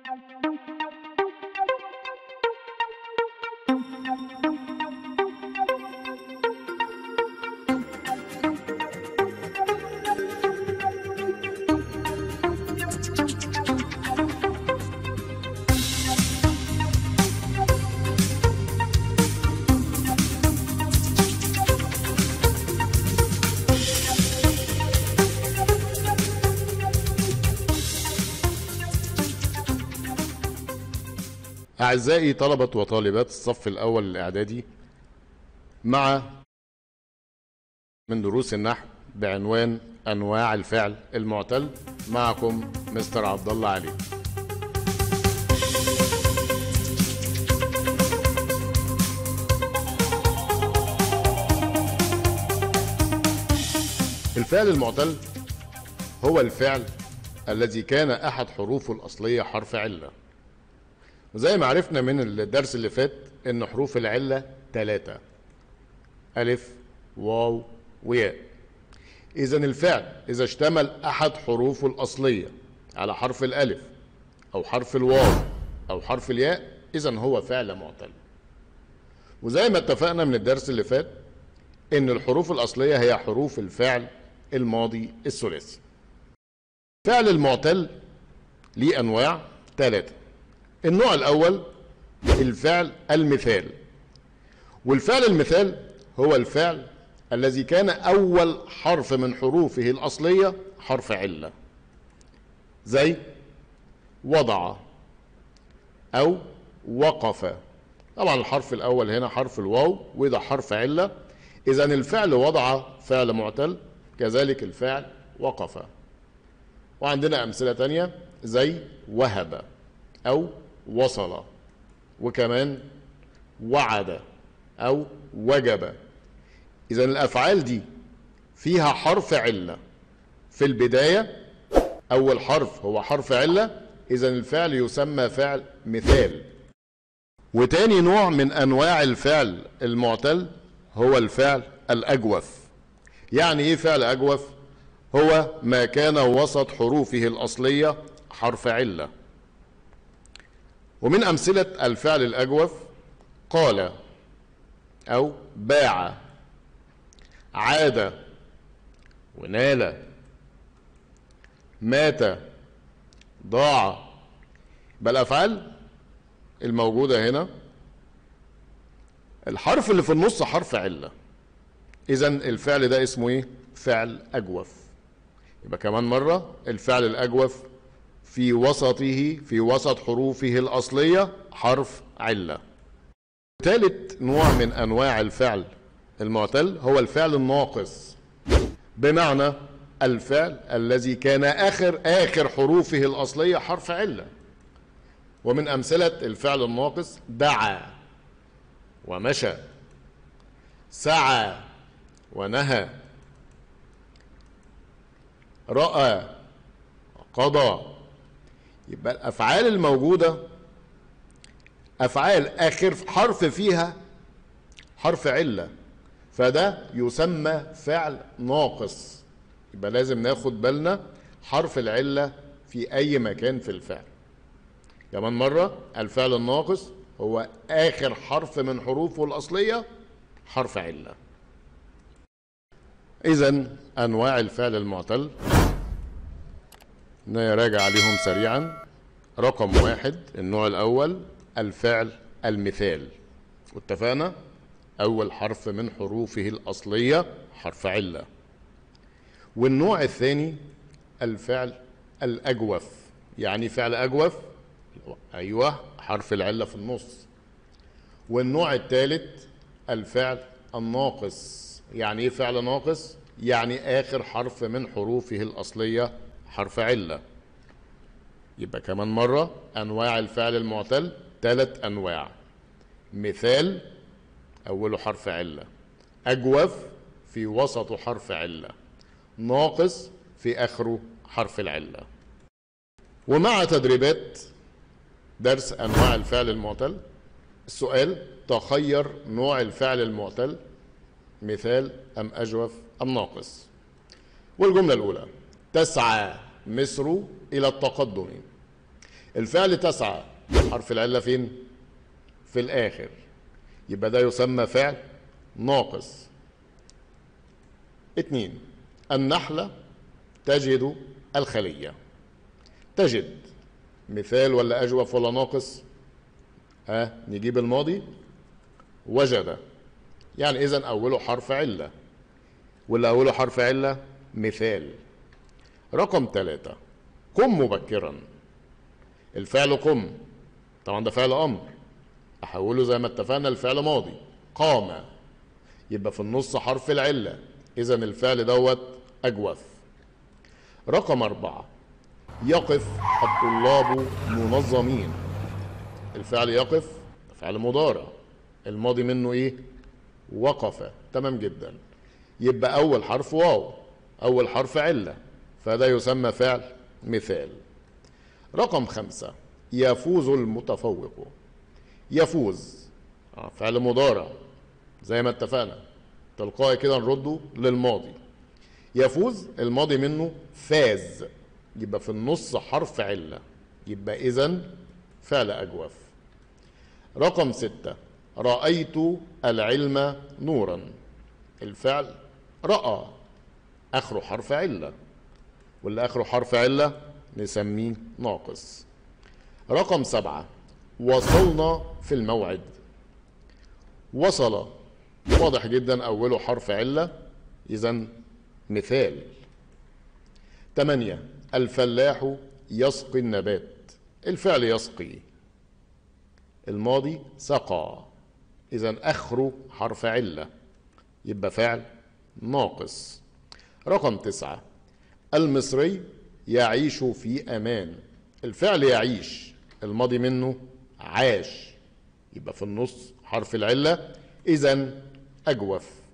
أعزائي طلبة وطالبات الصف الأول الإعدادي مع من دروس النحو بعنوان أنواع الفعل المعتل معكم مستر عبد الله علي الفعل المعتل هو الفعل الذي كان أحد حروفه الأصلية حرف علة وزي ما عرفنا من الدرس اللي فات ان حروف العله ثلاثه الف واو وياء اذا الفعل اذا اشتمل احد حروفه الاصليه على حرف الالف او حرف الواو او حرف الياء اذا هو فعل معتل وزي ما اتفقنا من الدرس اللي فات ان الحروف الاصليه هي حروف الفعل الماضي الثلاثي فعل المعتل ليه انواع ثلاثه النوع الأول الفعل المثال والفعل المثال هو الفعل الذي كان أول حرف من حروفه الأصلية حرف علة زي وضع أو وقف طبعا الحرف الأول هنا حرف الواو وده حرف علة إذا الفعل وضع فعل معتل كذلك الفعل وقف وعندنا أمثلة تانية زي وهب أو وصل وكمان وعد او وجب اذا الافعال دي فيها حرف عله في البدايه اول حرف هو حرف عله اذا الفعل يسمى فعل مثال وتاني نوع من انواع الفعل المعتل هو الفعل الاجوف يعني ايه فعل اجوف هو ما كان وسط حروفه الاصليه حرف عله ومن أمثلة الفعل الأجوف قال أو باع عاد ونال مات ضاع بل الأفعال الموجودة هنا الحرف اللي في النص حرف علة إذا الفعل ده اسمه إيه؟ فعل أجوف يبقى كمان مرة الفعل الأجوف في وسطه في وسط حروفه الأصلية حرف علة ثالث نوع من أنواع الفعل المعتل هو الفعل الناقص بمعنى الفعل الذي كان آخر آخر حروفه الأصلية حرف علة ومن أمثلة الفعل الناقص دعا ومشى سعى ونهى رأى قضى يبقى الافعال الموجوده افعال اخر حرف فيها حرف عله فده يسمى فعل ناقص يبقى لازم ناخد بالنا حرف العله في اي مكان في الفعل كمان مره الفعل الناقص هو اخر حرف من حروفه الاصليه حرف عله اذا انواع الفعل المعتل نراجع عليهم سريعا رقم واحد النوع الأول الفعل المثال واتفقنا أول حرف من حروفه الأصلية حرف علة والنوع الثاني الفعل الأجوف يعني فعل أجوف أيوه حرف العلة في النص والنوع الثالث الفعل الناقص يعني ايه فعل ناقص يعني آخر حرف من حروفه الأصلية حرف علة يبقى كمان مرة أنواع الفعل المعتل ثلاث أنواع مثال أوله حرف علة أجوف في وسطه حرف علة ناقص في آخره حرف العلة ومع تدريبات درس أنواع الفعل المعتل السؤال تخير نوع الفعل المعتل مثال أم أجوف أم ناقص والجملة الأولى تسعى مصر إلى التقدم الفعل تسعى حرف العلة فين في الآخر يبقى ده يسمى فعل ناقص اتنين النحلة تجد الخلية تجد مثال ولا أجوف ولا ناقص ها نجيب الماضي وجد يعني إذا أوله حرف علة واللي أوله حرف علة مثال رقم ثلاثة قم مبكرا الفعل قم طبعا ده فعل أمر أحوله زي ما اتفقنا الفعل ماضي قام يبقى في النص حرف العلة إذا الفعل دوت أجوف رقم أربعة يقف الطلاب منظمين الفعل يقف فعل مضارع الماضي منه ايه وقف تمام جدا يبقى اول حرف واو اول حرف عله فده يسمى فعل مثال رقم خمسة يفوز المتفوق يفوز آه، فعل مضارع زي ما اتفقنا تلقائي كده نرده للماضي يفوز الماضي منه فاز يبقى في النص حرف علة يبقى إذن فعل أجوف رقم ستة رأيت العلم نورا الفعل رأى آخره حرف علة واللي آخره حرف علة نسميه ناقص رقم سبعة وصلنا في الموعد وصل واضح جدا أوله حرف علة إذا مثال ثمانية الفلاح يسقي النبات الفعل يسقي الماضي سقى إذا آخره حرف علة يبقى فعل ناقص رقم تسعة المصري يعيش في أمان الفعل يعيش الماضي منه عاش يبقى في النص حرف العلة إذا أجوف